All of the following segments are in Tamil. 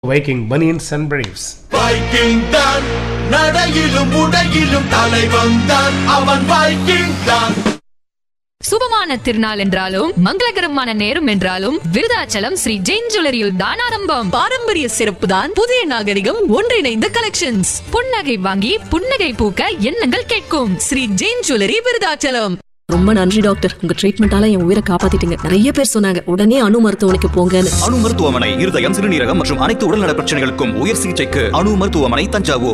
Viking banians and briefs Viking தான் நடையிலும் உடையிலும் தலைவன் தான் அவன் வைக்கிங் தான் சுபமான திருநாள் என்றாலும் மங்களகரமான நேரம் என்றாலும் விருதாச்சலம் ஸ்ரீ ஜெயின் ஜுவல்லரியில் தான் ஆரம்பம் பாரம்பரிய சிறப்பு தான் புதிய நாகரிகம் ஒன்றிணைந்த கலெக்ஷன்ஸ் புன்னகை வாங்கி புன்னகை பூக்க எண்ணங்கள் கேட்கும் ஸ்ரீ ஜெயின் ஜுவல்லரி விருதாச்சலம் ரொம்ப நன்றி டாக்டர் உங்க ட்ரீட்மெண்டால என் உயிரை காப்பாத்திட்டீங்க நிறைய பேர் சொன்னாங்க உடனே அணு மருத்துவமனைக்கு போங்கன்னு அணு மருத்துவமனை இருதயம் சிறுநீரகம் மற்றும் அனைத்து உடல்நல பிரச்சனைகளுக்கும் உயர் சிகிச்சைக்கு அணு மருத்துவமனை தஞ்சாவூர்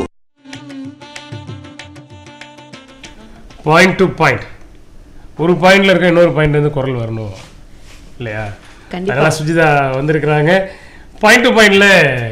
பாயிண்ட் டு பாயிண்ட் ஒரு பாயிண்ட்ல இருக்க இன்னொரு பாயிண்ட் வந்து குரல் வரணும் இல்லையா கண்டிப்பா. அதனால சுஜிதா வந்திருக்கிறாங்க பாயிண்ட் டு பாயிண்ட்ல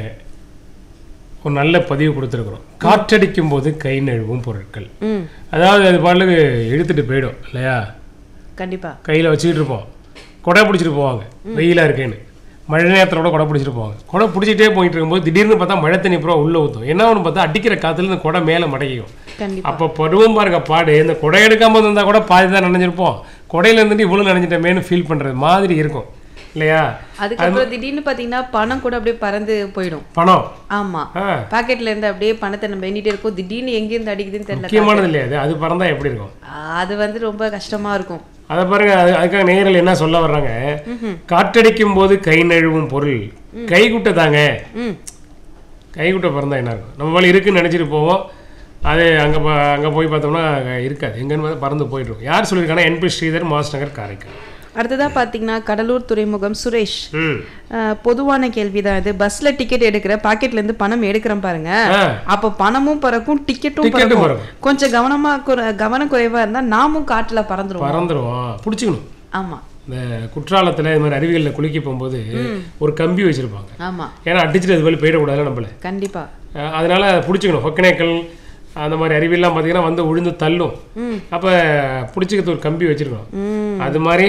ஒரு நல்ல பதிவு கொடுத்துருக்குறோம் காற்றடிக்கும் போது கை நழுவும் பொருட்கள் ம் அதாவது அது பாட்டுக்கு இழுத்துட்டு போயிடும் இல்லையா கண்டிப்பா கையில் வச்சுக்கிட்டு இருப்போம் கொடை பிடிச்சிட்டு போவாங்க வெயிலாக இருக்கேன்னு மழை நேரத்தில் கூட கொடை பிடிச்சிட்டு போவாங்க கொடை பிடிச்சிட்டே போயிட்டு இருக்கும்போது திடீர்னு பார்த்தா மழை தண்ணி பூரா உள்ளே ஊற்றும் என்ன ஒன்று பார்த்தா அடிக்கிற காத்துல இந்த கொடை மேலே மடக்கிக்கும் கண்டிப்பா அப்போ பருவம் பாருங்க பாடு இந்த கொடை எடுக்காம இருந்தால் கூட பாதி தான் நினைஞ்சிருப்போம் கொடையில இருந்துட்டு இவ்வளோ நினைஞ்சிட்டமேனு ஃபீல் பண்ணுறது மாதிரி இருக்கும் இல்லையா அதுக்கப்புறம் திடீர்னு பாத்தீங்கன்னா பணம் கூட அப்படியே பறந்து போயிடும் பணம் ஆமா ஆ பாக்கெட்ல இருந்து அப்படியே பணத்தை நம்ம எண்ணிட்டே இருக்கோம் திடீர்னு எங்க இருந்து அடிக்குதுன்னு தெரியல முக்கியமானது இல்லையா அது அது பறந்தா எப்படி இருக்கும் அது வந்து ரொம்ப கஷ்டமா இருக்கும் அதை பாருங்க அது அதுக்காக நேயர்கள் என்ன சொல்ல வர்றாங்க காற்றடிக்கும் போது கை நழுவும் பொருள் கைகுட்டை தாங்க ம் கைகுட்டை பிறந்தா என்ன இருக்கும் நம்ம மேலே இருக்குன்னு நினச்சிட்டு போவோம் அது அங்கே அங்கே போய் பார்த்தோம்னா அங்க இருக்காது எங்கன்னு பார்த்தா பறந்து போயிடும் யார் சொல்லியிருக்காங்கன்னா என்பி ஸ்ரீதர் மாஸ் நகர் காரைக்கால் அடுத்ததா பாத்தீங்கன்னா கடலூர் துறைமுகம் சுரேஷ் ம் அஹ், பொதுவான கேள்விதான் இது பஸ்ல டிக்கெட் எடுக்கிற பாக்கெட்ல இருந்து பணம் எடுக்கிறேன் பாருங்க ஆ. அப்ப பணமும் பறக்கும் டிக்கெட்டும் டிக்கெட்டும் பறக்கும் பறக்கும். கொஞ்சம் கவனமா குற- கவனம் குறைவா இருந்தா நாமும் காட்டுல பறந்துருவோம் பறந்துருவோம் பிடிச்சிக்கணும் ஆமா இந்த குற்றாலத்தில் இது மாதிரி அருவிகளில் குளிக்க போகும்போது ஒரு கம்பி வச்சுருப்பாங்க ஆமா ஏன்னா அடிச்சுட்டு அது வெளியே போயிடக்கூடாது நம்மள கண்டிப்பா அஹ் அதனால பிடிச்சிக்கணும் ஒக்கனேக்கல் அந்த மாதிரி அருவியெல்லாம் பார்த்தீங்கன்னா வந்து உழுந்து தள்ளும் அப்போ பிடிச்சிக்கிறது ஒரு கம்பி வச்சிருக்கணும் அது மாதிரி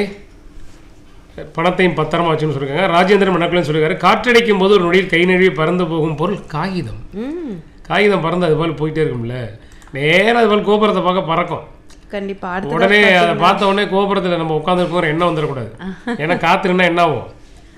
பணத்தையும் பத்திரமா வச்சுன்னு சொல்லிருக்காங்க ராஜேந்திரன் மணக்கலன்னு சொல்லியிருக்காரு காற்றடிக்கும் போது ஒரு நொடியில் கை நழுவி பறந்து போகும் பொருள் காகிதம் ம் காகிதம் பறந்து அது போல் போயிட்டே இருக்கும்ல நேரா அது போல் கோபுரத்தை பார்க்க பறக்கும் கண்டிப்பா அடுத்த உடனே அதை பார்த்த உடனே கோபுரத்தில் நம்ம உட்காந்துருக்கோம் எண்ணம் வந்துடக்கூடாது ஏன்னா காத்துருன்னா என்ன ஆகும்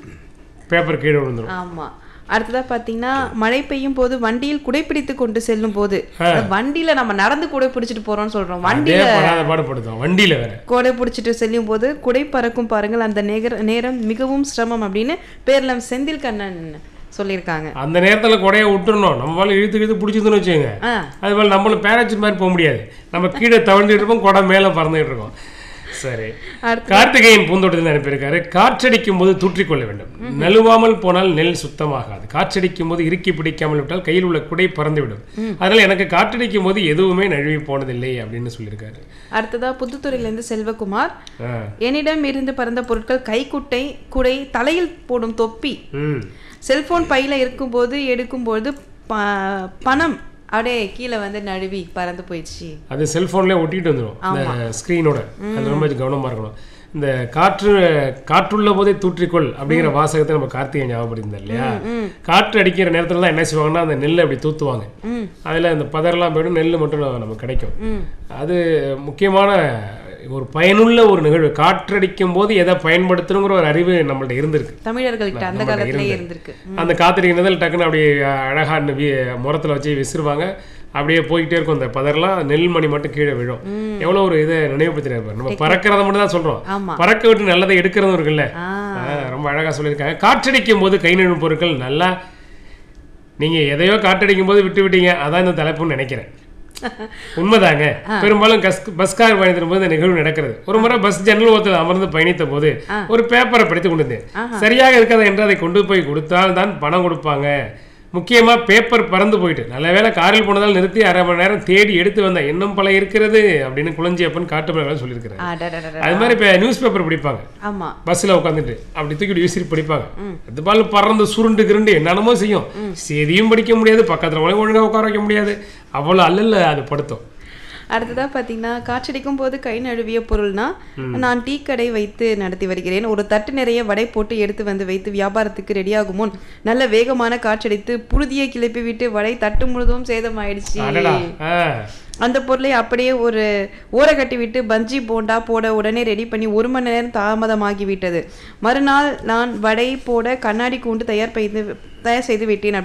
பேப்பர் கீழே விழுந்துடும் ஆமா அடுத்ததா பாத்தீங்கன்னா மழை பெய்யும் போது வண்டியில் குடைப்பிடித்து கொண்டு செல்லும் போது வண்டியில நம்ம நடந்து குடை பிடிச்சிட்டு போறோம்னு சொல்றோம் அதே வண்டியில படாத பாடுபடுத்தும் வண்டியில வேற குடை பிடிச்சிட்டு செல்லும் போது குடை பறக்கும் பாருங்கள் அந்த நேர நேரம் மிகவும் சிரமம் அப்படின்னு பேர்லம் செந்தில் கண்ணன் சொல்லியிருக்காங்க அந்த நேரத்துல கொடையை விட்டுறணும் நம்ம மேலே இழுத்து இழுத்து பிடிச்சிதுன்னு வச்சுக்கோங்க ஆ அது போல நம்மளும் பேரச்சு மாதிரி போக முடியாது நம்ம கீழே தவழ்ந்துட்டு இருப்போம் கொடை மேலே பறந்துட்டு இருக்கோம் சரி அடுத்து கார்த்திகேயன் பூந்தோட்டத்தில் அனுப்பியிருக்காரு காற்றடிக்கும் போது தூற்றிக்கொள்ள வேண்டும் நழுவாமல் போனால் நெல் சுத்தமாகாது காற்றடிக்கும் போது இறுக்கி பிடிக்காமல் விட்டால் கையில் உள்ள குடை பறந்து விடும் அதனால எனக்கு காற்றடிக்கும் போது எதுவுமே நழுவி போனதில்லை அப்படின்னு சொல்லியிருக்காரு அடுத்ததா புதுத்துறையிலேருந்து செல்வகுமார் ஆ. என்னிடம் இருந்து பறந்த பொருட்கள் கைக்குட்டை குடை தலையில் போடும் தொப்பி ம் செல்போன் பையில இருக்கும்போது எடுக்கும்போது ப- பணம் அப்படியே கீழே வந்து நழுவி பறந்து போயிடுச்சு அது செல்ஃபோன்லேயே ஒட்டிட்டு வந்துடும் இந்த ஸ்க்ரீனோட அது ரொம்ப கவனமாக இருக்கணும் இந்த காற்று காற்றுள்ள போதே தூற்றிக்கொள் அப்படிங்கிற வாசகத்தை நம்ம கார்த்திகை ஞாபகப்படுத்திருந்தோம் இல்லையா காற்று அடிக்கிற நேரத்துல தான் என்ன செய்வாங்கன்னா அந்த நெல்லை அப்படி தூத்துவாங்க அதில் அந்த பதரெல்லாம் போயிடும் நெல் மட்டும் நமக்கு கிடைக்கும் அது முக்கியமான ஒரு பயனுள்ள ஒரு நிகழ்வு காற்றடிக்கும் போது எதை பயன்படுத்தணுங்கிற ஒரு அறிவு நம்மள்ட்ட இருந்திருக்கு தமிழர்கள்கிட்ட அந்த நம்மள்ட்ட காலத்திலே இருந்து. இருந்திருக்கு அந்த காத்திரிக்கிறதில் டக்குன்னு அப்படியே அழகா அந்த வி முரத்தில் வச்சு விசிறுவாங்க அப்படியே போய்கிட்டே இருக்கும் அந்த பதர்லாம் நெல்மணி மட்டும் கீழே விழும் எவ்வளோ ஒரு இதை நினைவுபடுத்தினார் நம்ம பறக்கிறத மட்டும் தான் சொல்றோம் ஆமா. பறக்க விட்டு நல்லதை எடுக்கிறதும் இருக்குல்ல ஆ. ஆ, ரொம்ப அழகா சொல்லியிருக்காங்க காற்றடிக்கும் போது கை நழுவும் பொருட்கள் நல்லா நீங்க எதையோ காற்றடிக்கும் போது விட்டு விட்டீங்க அதான் இந்த தலைப்புன்னு நினைக்கிறேன் உண்மைதாங்க பெரும்பாலும் கஸ் பஸ் கார் பயணித்தின் போது இந்த நிகழ்வு நடக்கிறது ஒரு முறை பஸ் ஜன்னல் ஓரத்தில் அமர்ந்து பயணித்த போது ஒரு பேப்பரை படித்துக் கொண்டிருந்தேன் சரியாக இருக்காது என்று அதை கொண்டு போய் கொடுத்தால் தான் பணம் கொடுப்பாங்க முக்கியமா பேப்பர் பறந்து போயிட்டு நல்ல வேளை காரில் போனதால் நிறுத்தி அரை மணி நேரம் தேடி எடுத்து வந்தேன் இன்னும் பல இருக்கிறது அப்படின்னு குளஞ்சியப்பன் காட்டுமலை சொல்லியிருக்கிறார் அடடடடட. அது மாதிரி இப்போ நியூஸ் பேப்பர் படிப்பாங்க ஆமா பஸ்ஸில் உட்காந்துட்டு அப்படி தூக்கிட்டு விசிறி படிப்பாங்க அது பால் பறந்து சுருண்டு கிருண்டு என்னென்னமோ செய்யும் செய்தியும் படிக்க முடியாது பக்கத்தில் கூட ஒழுங்கா உட்கார வைக்க முடியாது அவ்வளோ அல்லல்ல அது படுத்தும் அடுத்ததா பாத்தீங்கன்னா காற்றடிக்கும் போது கை நழுவிய பொருள்னா நான் டீ கடை வைத்து நடத்தி வருகிறேன் ஒரு தட்டு நிறைய வடை போட்டு எடுத்து வந்து வைத்து வியாபாரத்துக்கு ரெடியாகும் முன் நல்ல வேகமான காற்றடித்து புழுதியை கிளப்பி விட்டு வடை தட்டு முழுதும் சேதமாயிடுச்சு அடடா ஆ அந்த பொருளை அப்படியே ஒரு ஓர கட்டி விட்டு பஞ்சி போண்டா போட உடனே ரெடி பண்ணி ஒரு மணி நேரம் தாமதமாகி விட்டது மறுநாள் நான் வடை போட கண்ணாடி கூண்டு தயார் செய்து தயார் செய்து விட்டேன்